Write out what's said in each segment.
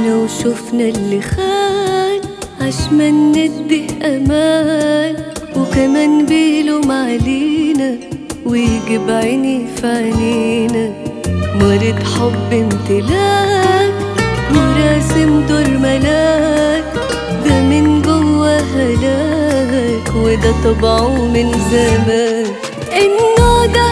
وشفنا اللي خان عشمان ندي امان وكمان بيلوم علينا ويجيب عيني في عينينا مريض حب امتلاك وراسم دور ملاك ده من جوا هلاك وده طبعه من زمان النوع ده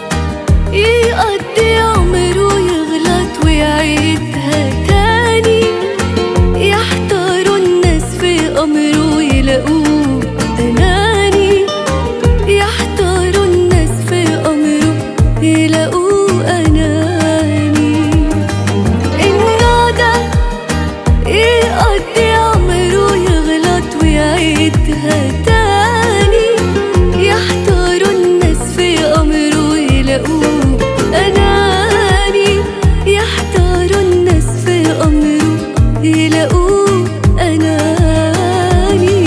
يقضي عمره يغلط ويعيدها تاني يحتاروا الناس في أمره يلاقوه أناني يحتاروا الناس في أمره يلاقوه أناني النوع ده يقضي عمره يغلط ويعيدها تاني يحتاروا الناس في أمره يلاقوه أناني يحتاروا الناس في أمره يلاقوه أناني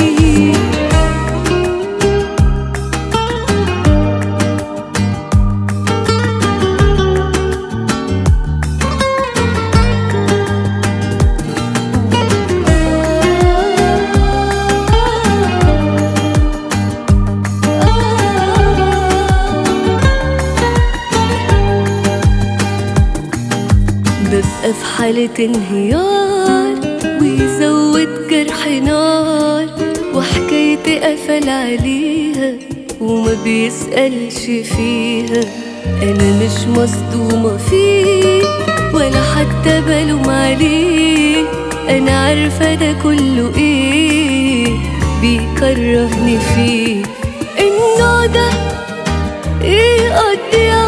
ببقى في حالة انهيار ويزود جرح نار وحكايتي قفل عليها وما بيسألش فيها أنا مش مصدومة فيه ولا حتى بلوم عليه أنا عارفة ده كله إيه بيكرهني فيه النوع ده يقضي